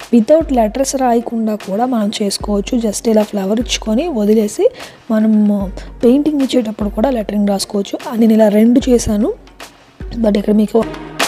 without letters రాయకుండా కూడా మనం చేసుకోవచ్చు జస్ట్ ఇలా ఫ్లవర్ ఇచ్చుకొని వదిలేసి మనం పెయింటింగ్ ఇచ్చేటప్పుడు కూడా లెటరింగ్ రాసుకోవచ్చు నేను ఇలా రెండు చేశాను బట్ ఇక్కడ మీకు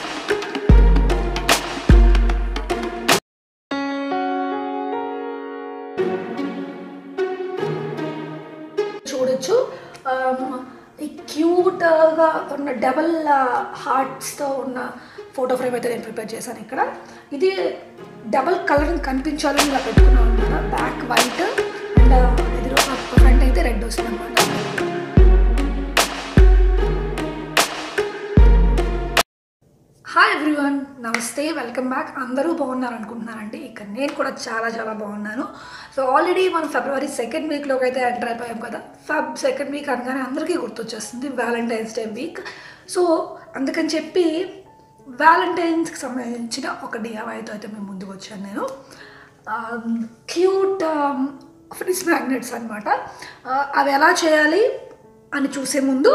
చూడొచ్చు ఆమ్, ఈ క్యూట్గా ఉన్న డబల్ హార్ట్స్తో ఉన్న ఫోటో ఫ్రేమ్ అయితే నేను ప్రిపేర్ చేశాను ఇక్కడ ఇది డబల్ కలరింగ్ కనిపించాలని ఇలా పెట్టుకున్నాను అనమాట బ్యాక్ వైట్ అండ్ ఎదురు ఫ్రంట్ అయితే రెడ్ వస్తుంది అనమాట హాయ్ ఎవ్రీవన్ నమస్తే వెల్కమ్ బ్యాక్ అందరూ బాగున్నారు అనుకుంటున్నానండి ఇక్కడ నేను కూడా చాలా చాలా బాగున్నాను సో ఆల్రెడీ మనం ఫిబ్రవరి సెకండ్ వీక్లోకి అయితే ఎంటర్ అయిపోయాం కదా ఫెబ్ సెకండ్ వీక్ అనగానే అందరికీ గుర్తొచ్చేస్తుంది వ్యాలంటైన్స్ డే వీక్ సో అందుకని చెప్పి వ్యాలంటైన్స్కి సంబంధించిన ఒక డిఐవైతో అయితే మేము ముందుకు వచ్చాను నేను క్యూట్ ఫ్రిజ్ మ్యాగ్నెట్స్ అనమాట అవి ఎలా చేయాలి అని చూసే ముందు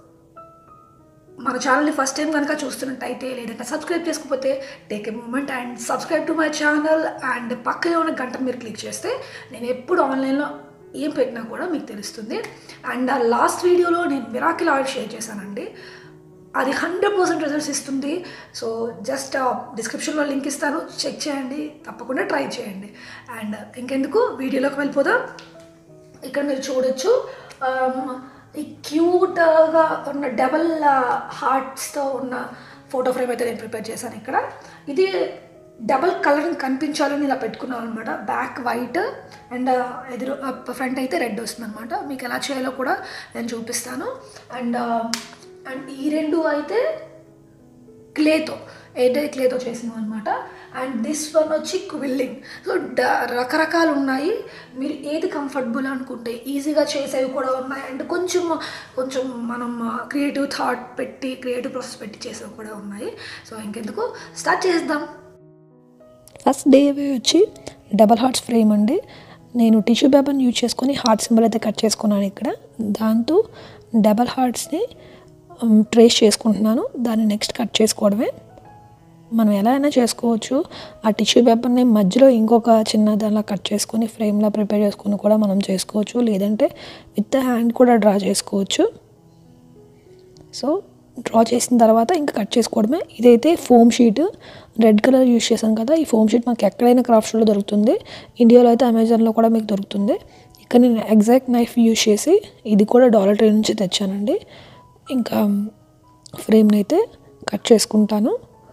మన ఛానల్ని ఫస్ట్ టైం కనుక చూస్తున్నట్టయితే లేదంటే సబ్స్క్రైబ్ చేసుకోకపోతే take a moment and subscribe to my channel and పక్కనే ఉన్న గంట మీరు క్లిక్ చేస్తే నేను ఎప్పుడు ఆన్లైన్లో ఏం పెట్టినా కూడా మీకు తెలుస్తుంది అండ్ లాస్ట్ వీడియోలో నేను మిరాకిల్ ఆయిల్ షేర్ చేశానండి అది హండ్రెడ్ పర్సెంట్ రిజల్ట్స్ ఇస్తుంది సో జస్ట్ డిస్క్రిప్షన్లో లింక్ ఇస్తాను చెక్ చేయండి తప్పకుండా ట్రై చేయండి అండ్ ఇంకెందుకు వీడియోలోకి వెళ్ళిపోదాం ఇక్కడ మీరు చూడొచ్చు ఆమ్, ఈ క్యూట్గా ఉన్న డబల్ హార్ట్స్తో ఉన్న ఫోటో ఫ్రేమ్ అయితే నేను ప్రిపేర్ చేశాను ఇక్కడ ఇది డబల్ కలరింగ్ కనిపించాలని ఇలా పెట్టుకున్నాను అనమాట బ్యాక్ వైట్ అండ్ ఎదురు ఫ్రంట్ అయితే రెడ్ వస్తుంది అనమాట మీకు ఎలా చేయాలో కూడా నేను చూపిస్తాను అండ్ అండ్ ఈ రెండు అయితే క్లేతో ఏదైతే క్లేతో చేసినాం అనమాట అండ్ దిస్ వన్ వచ్చి క్విల్లింగ్ సో డ రకరకాలు ఉన్నాయి మీరు ఏది కంఫర్టబుల్ అనుకుంటే ఈజీగా చేసేవి కూడా ఉన్నాయి అండ్ కొంచెం కొంచెం మనం క్రియేటివ్ థాట్ పెట్టి క్రియేటివ్ ప్రాసెస్ పెట్టి చేసేవి కూడా ఉన్నాయి సో ఇంకెందుకు స్టార్ట్ చేద్దాం ఫస్ట్ డే వచ్చి డబల్ హార్ట్స్ ఫ్రేమ్ అండి నేను టిష్యూ పేపర్ని యూజ్ చేసుకొని హార్ట్ సింబల్ అయితే కట్ చేసుకున్నాను ఇక్కడ దాంతో డబల్ హార్ట్స్ని ట్రేస్ చేసుకుంటున్నాను దాన్ని నెక్స్ట్ కట్ చేసుకోవడమే మనం ఎలా అయినా చేసుకోవచ్చు ఆ టిష్యూ పేపర్ని మధ్యలో ఇంకొక చిన్నది అలా కట్ చేసుకొని ఫ్రేమ్లా ప్రిపేర్ చేసుకొని కూడా మనం చేసుకోవచ్చు లేదంటే విత్ హ్యాండ్ కూడా డ్రా చేసుకోవచ్చు సో డ్రా చేసిన తర్వాత ఇంకా కట్ చేసుకోవడమే ఇదైతే foam sheet red colour use చేశాను కదా ఈ ఫోమ్ షీట్ మనకి ఎక్కడైనా క్రాఫ్ట్ స్టోర్లో దొరుకుతుంది ఇండియాలో అయితే అమెజాన్లో కూడా మీకు దొరుకుతుంది ఇక్కడ నేను ఎగ్జాక్ట్ నైఫ్ యూస్ చేసి ఇది కూడా డాలర్ ట్రీ నుంచి తెచ్చానండి ఇంకా ఫ్రేమ్ని అయితే కట్ చేసుకుంటాను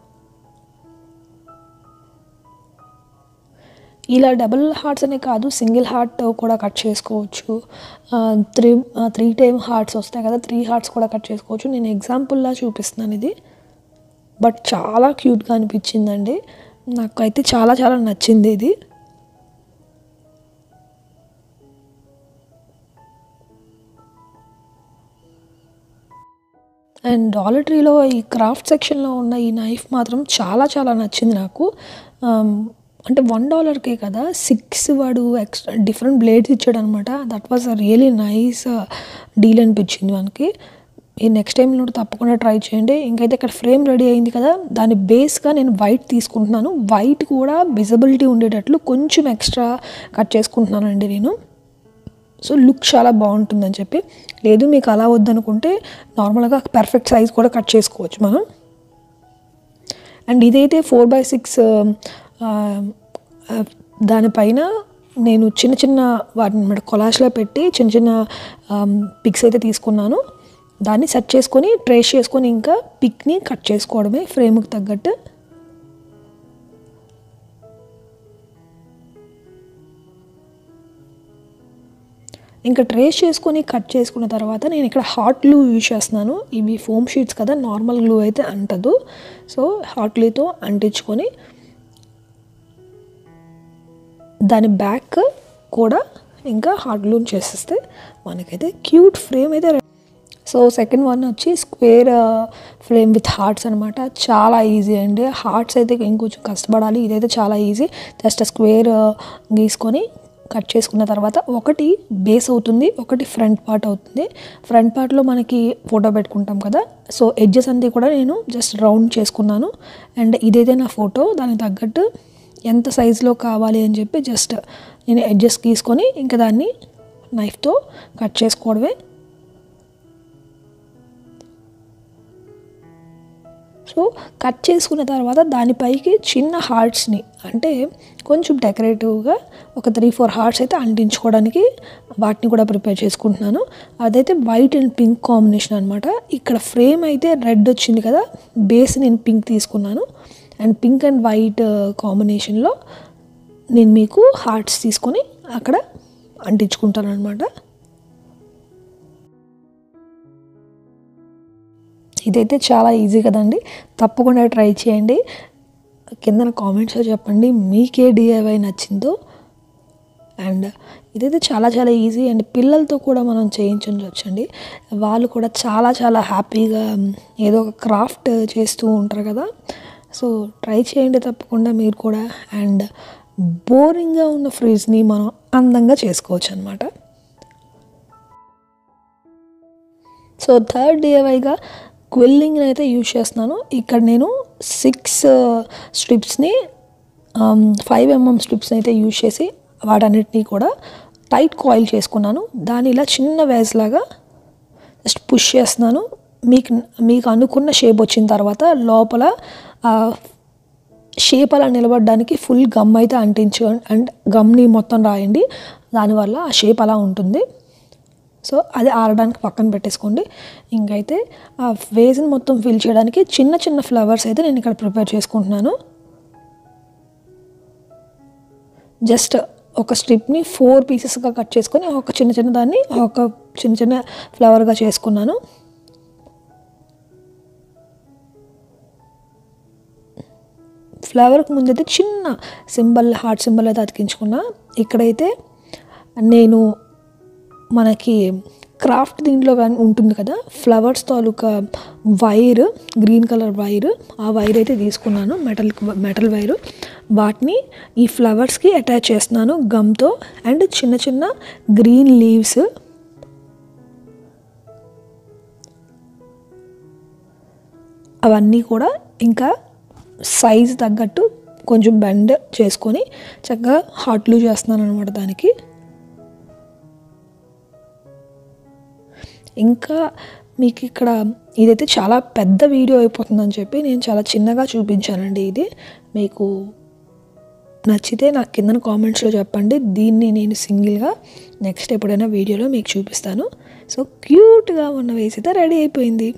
ఇలా డబుల్ హార్ట్స్ అనే కాదు సింగిల్ హార్ట్ కూడా కట్ చేసుకోవచ్చు త్రీ త్రీ టైమ్ హార్ట్స్ వస్తాయి కదా త్రీ హార్ట్స్ కూడా కట్ చేసుకోవచ్చు నేను ఎగ్జాంపుల్లా చూపిస్తున్నాను ఇది బట్ చాలా క్యూట్గా అనిపించిందండి నాకైతే చాలా చాలా నచ్చింది ఇది అండ్ డాలర్ ట్రీలో ఈ క్రాఫ్ట్ సెక్షన్లో ఉన్న ఈ నైఫ్ మాత్రం చాలా చాలా నచ్చింది నాకు ఆమ్, అంటే వన్ డాలర్కే కదా సిక్స్ వాడు ఎక్స్ట్రా డిఫరెంట్ బ్లేడ్స్ ఇచ్చాడు అనమాట that was a really nice deal అనిపించింది మనకి ఈ నెక్స్ట్ టైం కూడా తప్పకుండా ట్రై చేయండి ఇంకైతే ఇక్కడ ఫ్రేమ్ రెడీ అయింది కదా దాని బేస్గా నేను వైట్ తీసుకుంటున్నాను వైట్ కూడా విజిబిలిటీ ఉండేటట్లు కొంచెం ఎక్స్ట్రా కట్ చేసుకుంటున్నానండి నేను సో లుక్ చాలా బాగుంటుందని చెప్పి లేదు మీకు అలా వద్దనుకుంటే నార్మల్గా పర్ఫెక్ట్ సైజ్ కూడా కట్ చేసుకోవచ్చు మనం అండ్ ఇదైతే ఫోర్ బై సిక్స్ దానిపైన నేను చిన్న చిన్న వాటిని అనమాట కొలాష్లో పెట్టి చిన్న చిన్న పిక్స్ అయితే తీసుకున్నాను దాన్ని సెట్ చేసుకొని ట్రేస్ చేసుకొని ఇంకా పిక్ని కట్ చేసుకోవడమే ఫ్రేమ్కి తగ్గట్టు ఇంకా ట్రేస్ చేసుకొని కట్ చేసుకున్న తర్వాత నేను ఇక్కడ హాట్ గ్లూ యూజ్ చేస్తున్నాను ఇవి ఫోమ్ షీట్స్ కదా నార్మల్ గ్లూ అయితే అంటదు సో హాట్ గ్లూతో అంటించుకొని దాని బ్యాక్ కూడా ఇంకా హాట్ గ్లూ చేసేస్తే మనకైతే క్యూట్ ఫ్రేమ్ అయితే రెడీ సో సెకండ్ వన్ వచ్చి స్క్వేర్ ఫ్రేమ్ విత్ హార్ట్స్ అనమాట చాలా ఈజీ అండి హార్ట్స్ అయితే ఇంకొంచెం కష్టపడాలి ఇదైతే చాలా ఈజీ జస్ట్ స్క్వేర్ గీసుకొని కట్ చేసుకున్న తర్వాత ఒకటి బేస్ అవుతుంది ఒకటి ఫ్రంట్ పార్ట్ అవుతుంది ఫ్రంట్ పార్ట్లో మనకి ఫోటో పెట్టుకుంటాం కదా సో ఎడ్జెస్ అంతా కూడా నేను జస్ట్ రౌండ్ చేసుకున్నాను అండ్ ఇదైతే నా ఫోటో దానికి తగ్గట్టు ఎంత సైజులో కావాలి అని చెప్పి జస్ట్ నేను అడ్జస్ట్ తీసుకొని ఇంకా దాన్ని నైఫ్తో కట్ చేసుకోవడమే సో కట్ చేసుకున్న తర్వాత దానిపైకి చిన్న హార్ట్స్ని అంటే కొంచెం డెకరేటివ్గా ఒక త్రీ ఫోర్ హార్ట్స్ అయితే అంటించుకోవడానికి వాటిని కూడా ప్రిపేర్ చేసుకుంటున్నాను అదైతే వైట్ అండ్ పింక్ కాంబినేషన్ అనమాట ఇక్కడ ఫ్రేమ్ అయితే రెడ్ వచ్చింది కదా బేస్ నేను పింక్ తీసుకున్నాను అండ్ పింక్ అండ్ వైట్ కాంబినేషన్లో నేను మీకు హార్ట్స్ తీసుకొని అక్కడ అంటించుకుంటాను అనమాట ఇదైతే చాలా ఈజీ కదండి తప్పకుండా ట్రై చేయండి కింద కామెంట్స్లో చెప్పండి మీకే డిఐవై నచ్చిందో అండ్ ఇదైతే చాలా చాలా ఈజీ అండ్ పిల్లలతో కూడా మనం చేయించవచ్చండి వాళ్ళు కూడా చాలా చాలా హ్యాపీగా ఏదో ఒక క్రాఫ్ట్ చేస్తూ ఉంటారు కదా సో ట్రై చేయండి తప్పకుండా మీరు కూడా అండ్ బోరింగ్గా ఉన్న ఫ్రిడ్జ్ని మనం అందంగా చేసుకోవచ్చు అనమాట సో థర్డ్ డిఐవైగా క్విల్లింగ్ని అయితే యూజ్ చేస్తున్నాను ఇక్కడ నేను సిక్స్ స్ట్రిప్స్ని ఫైవ్ ఎంఎం స్ట్రిప్స్ని అయితే యూజ్ చేసి వాటన్నిటినీ కూడా టైట్ కాయిల్ చేసుకున్నాను దాన్ని ఇలా చిన్న వేస్ లాగా జస్ట్ పుష్ చేస్తున్నాను మీకు మీకు అనుకున్న షేప్ వచ్చిన తర్వాత లోపల షేప్ అలా నిలబడడానికి ఫుల్ గమ్ అయితే అంటించు అండ్ గమ్ని మొత్తం రాయండి దానివల్ల ఆ షేప్ అలా ఉంటుంది సో అది ఆరడానికి పక్కన పెట్టేసుకోండి ఇంకైతే ఆ వేజ్ని మొత్తం ఫిల్ చేయడానికి చిన్న చిన్న ఫ్లవర్స్ అయితే నేను ఇక్కడ ప్రిపేర్ చేసుకుంటున్నాను జస్ట్ ఒక స్ట్రిప్ని ఫోర్ పీసెస్గా కట్ చేసుకొని ఒక చిన్న చిన్న దాన్ని ఒక చిన్న చిన్న ఫ్లవర్గా చేసుకున్నాను ఫ్లవర్కి ముందైతే చిన్న సింబల్ హార్ట్ సింబల్ అయితే అతికించుకున్నా ఇక్కడైతే నేను మనకి క్రాఫ్ట్ దీంట్లో కానీ ఉంటుంది కదా ఫ్లవర్స్ తాలూకా వైర్ గ్రీన్ కలర్ వైర్ ఆ వైర్ అయితే తీసుకున్నాను మెటల్ మెటల్ వైర్ వాటిని ఈ ఫ్లవర్స్కి అటాచ్ చేస్తున్నాను గమ్తో అండ్ చిన్న చిన్న గ్రీన్ లీవ్స్ అవన్నీ కూడా ఇంకా సైజ్ తగ్గట్టు కొంచెం బెండ్ చేసుకొని చక్కగా హాట్లు చేస్తున్నాను అనమాట దానికి ఇంకా మీకు ఇక్కడ ఇదైతే చాలా పెద్ద వీడియో అయిపోతుందని చెప్పి నేను చాలా చిన్నగా చూపించానండి ఇది మీకు నచ్చితే నాకు కింద కామెంట్స్లో చెప్పండి దీన్ని నేను సింగిల్గా నెక్స్ట్ ఎప్పుడైనా వీడియోలో మీకు చూపిస్తాను సో క్యూట్గా ఉన్న వేసి అయితే రెడీ అయిపోయింది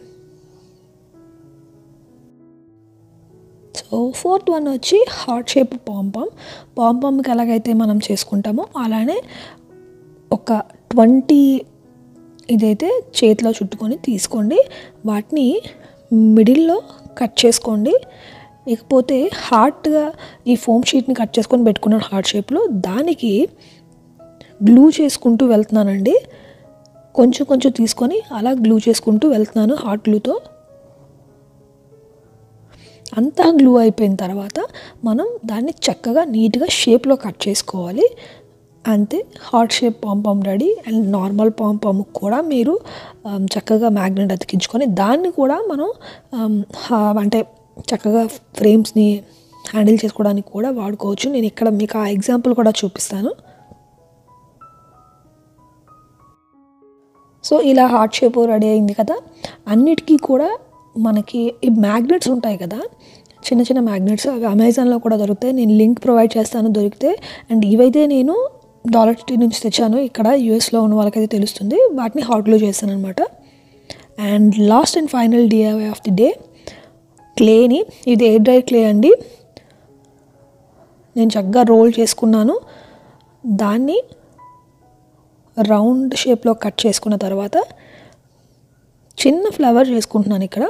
సో ఫోర్త్ వన్ వచ్చి హార్ట్ షేప్ పాంపామ్ పాంపామ్కి ఎలాగైతే మనం చేసుకుంటామో అలానే ఒక ట్వంటీ ఇదైతే చేతిలో చుట్టుకొని తీసుకోండి వాటిని మిడిల్లో కట్ చేసుకోండి ఇకపోతే హార్ట్గా ఈ ఫోమ్ షీట్ని కట్ చేసుకొని పెట్టుకున్నాను హార్ట్ షేప్లో దానికి గ్లూ చేసుకుంటూ వెళ్తున్నానండి కొంచెం కొంచెం తీసుకొని అలా గ్లూ చేసుకుంటూ వెళ్తున్నాను హాట్ గ్లూతో అంతా గ్లూ అయిపోయిన తర్వాత మనం దాన్ని చక్కగా నీట్గా షేప్లో కట్ చేసుకోవాలి అంతే heart shape pompom ready and normal pompom కూడా మీరు చక్కగా మ్యాగ్నెట్ అతికించుకొని దాన్ని కూడా మనం అంటే చక్కగా ఫ్రేమ్స్ని హ్యాండిల్ చేసుకోవడానికి కూడా వాడుకోవచ్చు నేను ఇక్కడ మీకు ఆ ఎగ్జాంపుల్ కూడా చూపిస్తాను సో ఇలా హార్ట్ షేప్ రెడీ అయింది కదా అన్నిటికీ కూడా మనకి ఈ మ్యాగ్నెట్స్ ఉంటాయి కదా చిన్న చిన్న మ్యాగ్నెట్స్ అవి అమెజాన్లో కూడా దొరుకుతాయి నేను లింక్ ప్రొవైడ్ చేస్తాను దొరికితే అండ్ ఇవైతే నేను డాలర్ సిటీ నుంచి తెచ్చాను ఇక్కడ యూఎస్లో ఉన్న వాళ్ళకైతే తెలుస్తుంది వాటిని హాట్లో చేస్తాను అనమాట and last and final DIY of the day క్లేని ఇది ఎయిర్ డ్రై క్లే అండి నేను చక్కగా రోల్ చేసుకున్నాను దాన్ని రౌండ్ షేప్లో కట్ చేసుకున్న తర్వాత చిన్న ఫ్లవర్ చేసుకుంటున్నాను ఇక్కడ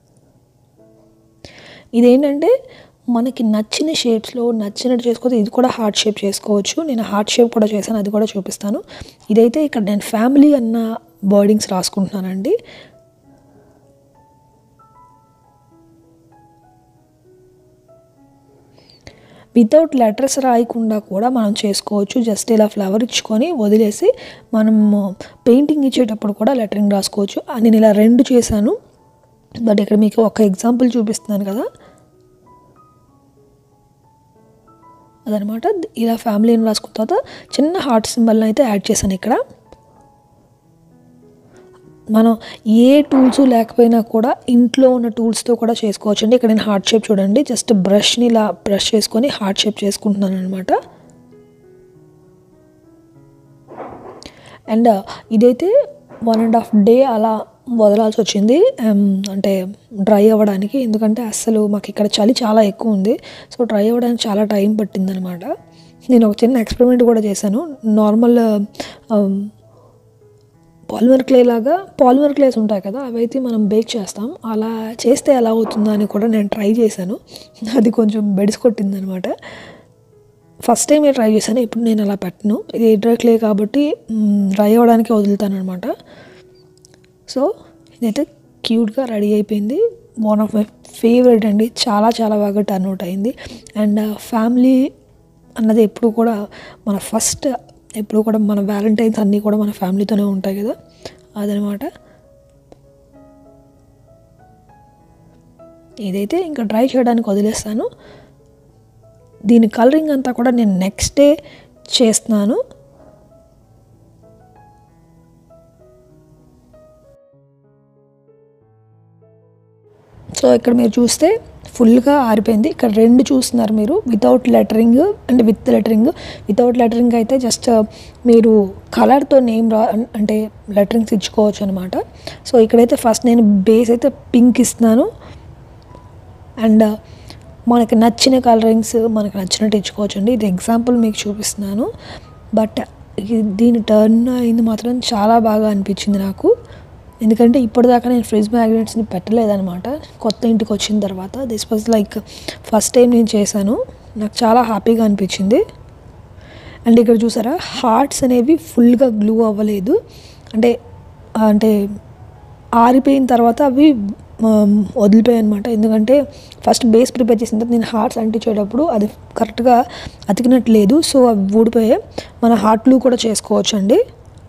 ఇదేంటంటే మనకి నచ్చిన షేప్స్లో నచ్చినట్టు చేసుకోవచ్చు ఇది కూడా హార్ట్ షేప్ చేసుకోవచ్చు నేను హార్ట్ షేప్ కూడా చేశాను అది కూడా చూపిస్తాను ఇదైతే ఇక్కడ నేను ఫ్యామిలీ అన్న బర్డింగ్స్ రాసుకుంటున్నానండి వితౌట్ లెటర్స్ రాయకుండా కూడా మనం చేసుకోవచ్చు జస్ట్ ఇలా ఫ్లవర్ ఇచ్చుకొని వదిలేసి మనం పెయింటింగ్ ఇచ్చేటప్పుడు కూడా లెటరింగ్ రాసుకోవచ్చు నేను ఇలా రెండు చేశాను బట్ ఇక్కడ మీకు ఒక ఎగ్జాంపుల్ చూపిస్తున్నాను కదా అదనమాట ఇలా ఫ్యామిలీ అని రాసుకున్న తర్వాత చిన్న హార్ట్ సింబల్ని అయితే యాడ్ చేశాను ఇక్కడ మనం ఏ టూల్స్ లేకపోయినా కూడా ఇంట్లో ఉన్న టూల్స్తో కూడా చేసుకోవచ్చు అండి ఇక్కడ నేను హార్ట్ షేప్ చూడండి జస్ట్ బ్రష్ని ఇలా బ్రష్ చేసుకొని హార్ట్ షేప్ చేసుకుంటున్నాను అనమాట అండ్ ఇదైతే వన్ అండ్ హాఫ్ డే అలా వదలాల్సి వచ్చింది um, అంటే డ్రై అవ్వడానికి ఎందుకంటే అస్సలు మాకు ఇక్కడ చలి చాలా ఎక్కువ ఉంది సో డ్రై అవ్వడానికి చాలా టైం పట్టిందనమాట నేను ఒక చిన్న ఎక్స్పెరిమెంట్ కూడా చేశాను నార్మల్ పాలిమర్ క్లే లాగా పాలిమర్ క్లేస్ ఉంటాయి కదా అవైతే మనం బేక్ చేస్తాం అలా చేస్తే ఎలా అవుతుందో అని కూడా నేను ట్రై చేశాను అది కొంచెం బెడిసి కొట్టిందనమాట ఫస్ట్ టైం ట్రై చేశాను ఇప్పుడు నేను అలా పెట్టను ఇది డ్రై క్లే కాబట్టి డ్రై అవ్వడానికి వదులుతాను అనమాట సో ఇదైతే క్యూట్గా రెడీ అయిపోయింది వన్ ఆఫ్ మై ఫేవరెట్ అండి చాలా చాలా బాగా టర్న్ అవుట్ అయింది అండ్ ఫ్యామిలీ అన్నది ఎప్పుడు కూడా మన ఫస్ట్ ఎప్పుడు కూడా మన వ్యాలంటైన్స్ అన్నీ కూడా మన ఫ్యామిలీతోనే ఉంటాయి కదా అదనమాట ఇదైతే ఇంకా డ్రై చేయడానికి వదిలేస్తాను దీని కలరింగ్ అంతా కూడా నేను నెక్స్ట్ డే చేస్తున్నాను సో ఇక్కడ మీరు చూస్తే ఫుల్గా ఆరిపోయింది ఇక్కడ రెండు చూస్తున్నారు మీరు without lettering and with lettering without lettering అయితే జస్ట్ మీరు కలర్తో నేమ్ రా అంటే లెటరింగ్స్ ఇచ్చుకోవచ్చు అనమాట సో ఇక్కడైతే ఫస్ట్ నేను బేస్ అయితే పింక్ ఇస్తున్నాను అండ్ మనకి నచ్చిన కలరింగ్స్ మనకు నచ్చినట్టు ఇచ్చుకోవచ్చు అండి ఇది ఎగ్జాంపుల్ మీకు చూపిస్తున్నాను బట్ దీని టర్న్ అయింది మాత్రం చాలా బాగా అనిపించింది నాకు ఎందుకంటే ఇప్పటిదాకా నేను ఫ్రిడ్జ్ మ్యాగ్నెట్స్ని పెట్టలేదన్నమాట కొత్త ఇంటికి వచ్చిన తర్వాత this was like first time నేను చేశాను నాకు చాలా హ్యాపీగా అనిపించింది అండ్ ఇక్కడ చూసారా హార్ట్స్ అనేవి ఫుల్గా గ్లూ అవ్వలేదు అంటే అంటే ఆరిపోయిన తర్వాత అవి వదిలిపోయాయి అనమాట ఎందుకంటే ఫస్ట్ బేస్ ప్రిపేర్ చేసిన తర్వాత నేను హార్ట్స్ అంటించేటప్పుడు అది కరెక్ట్గా అతికినట్టు లేదు సో అవి ఊడిపోయాయి మన హార్ట్లు కూడా చేసుకోవచ్చు అండి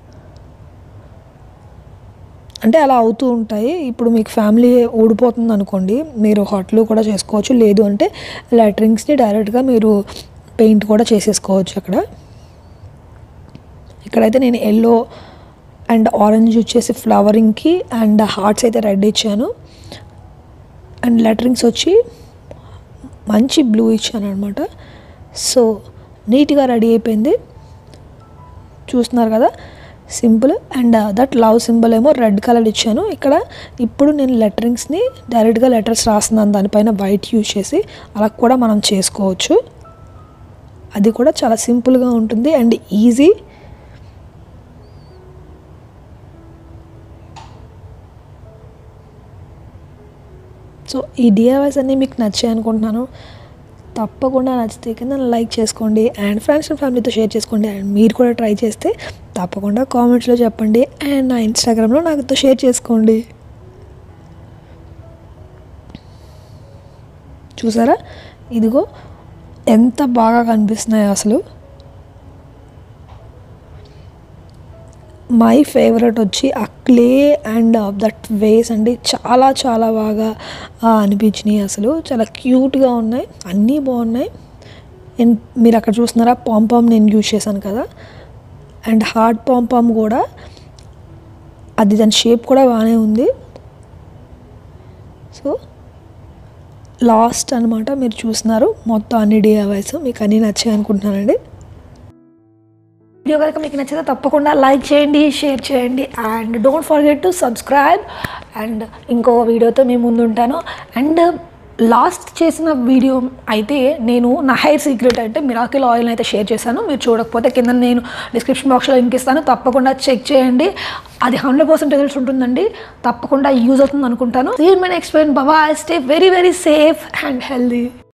అంటే అలా అవుతూ ఉంటాయి ఇప్పుడు మీకు ఫ్యామిలీ ఊడిపోతుంది అనుకోండి మీరు హాట్లు కూడా చేసుకోవచ్చు లేదు అంటే లెటరింగ్స్ని డైరెక్ట్గా మీరు పెయింట్ కూడా చేసేసుకోవచ్చు అక్కడ ఇక్కడైతే నేను ఎల్లో అండ్ ఆరెంజ్ వచ్చేసి ఫ్లవరింగ్కి అండ్ హార్ట్స్ అయితే రెడ్ ఇచ్చాను అండ్ లెటరింగ్స్ వచ్చి మంచి బ్లూ ఇచ్చాను అనమాట సో నీట్గా రెడీ అయిపోయింది చూస్తున్నారు కదా simple and that love symbol ఏమో రెడ్ కలర్ ఇచ్చాను ఇక్కడ ఇప్పుడు నేను లెటరింగ్స్ని డైరెక్ట్గా లెటర్స్ రాస్తున్నాను దానిపైన వైట్ యూజ్ చేసి అలా కూడా మనం చేసుకోవచ్చు అది కూడా చాలా సింపుల్గా ఉంటుంది అండ్ ఈజీ సో ఈ డిఐవైస్ అన్నీ మీకు నచ్చాయి అనుకుంటున్నాను తప్పకుండా నచ్చితే కింద లైక్ చేసుకోండి అండ్ ఫ్రెండ్స్ అండ్ ఫ్యామిలీతో షేర్ చేసుకోండి అండ్ మీరు కూడా ట్రై చేస్తే తప్పకుండా కామెంట్స్లో చెప్పండి అండ్ నా ఇన్స్టాగ్రామ్లో నాతో షేర్ చేసుకోండి చూసారా ఇదిగో ఎంత బాగా కనిపిస్తున్నాయో అసలు మై ఫేవరెట్ వచ్చి ఆ క్లే అండ్ దట్ వేస్ అండి చాలా చాలా బాగా అనిపించినాయి అసలు చాలా క్యూట్గా ఉన్నాయి అన్నీ బాగున్నాయి అండ్ మీరు అక్కడ చూస్తున్నారా పాంపామ్ నేను యూజ్ చేశాను కదా అండ్ హార్డ్ పాంపామ్ కూడా అది దాని షేప్ కూడా బాగానే ఉంది సో లాస్ట్ అనమాట మీరు చూస్తున్నారు మొత్తం అన్ని డిఐవైస్ మీకు అన్నీ నచ్చాయి అనుకుంటున్నానండి వీడియో కనుక మీకు నచ్చితే తప్పకుండా లైక్ చేయండి షేర్ చేయండి and don't forget to subscribe and ఇంకో వీడియోతో మేము ముందు ఉంటాను అండ్ లాస్ట్ చేసిన వీడియో అయితే నేను నా హెయిర్ సీక్రెట్ అంటే మిరాకిల్ ఆయిల్ అయితే షేర్ చేశాను మీరు చూడకపోతే కింద నేను డిస్క్రిప్షన్ బాక్స్లో లింక్ ఇస్తాను తప్పకుండా చెక్ చేయండి అది హండ్రెడ్ పర్సెంట్ రిజల్ట్స్ ఉంటుందండి తప్పకుండా యూజ్ అవుతుంది అనుకుంటాను సీ మై నెక్స్ట్ బాబా stay very very safe and healthy